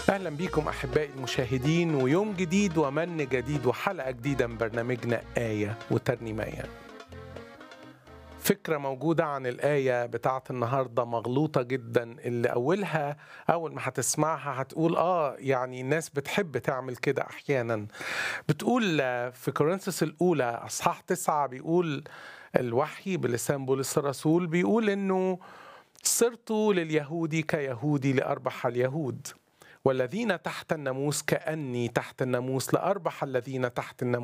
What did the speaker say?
اهلا بيكم احبائي المشاهدين ويوم جديد ومن جديد وحلقه جديده من برنامجنا ايه وترنيميه فكرة موجودة عن الآية بتاعة النهاردة مغلوطة جدا اللي أولها أول ما هتسمعها هتقول آه يعني الناس بتحب تعمل كده أحيانا بتقول في كورنثوس الأولى أصحاح تسعة بيقول الوحي بلسان بولس الرسول بيقول إنه صرت لليهود كيهودي لأربح اليهود والذين تحت الناموس كأني تحت الناموس لأربح الذين تحت الناموس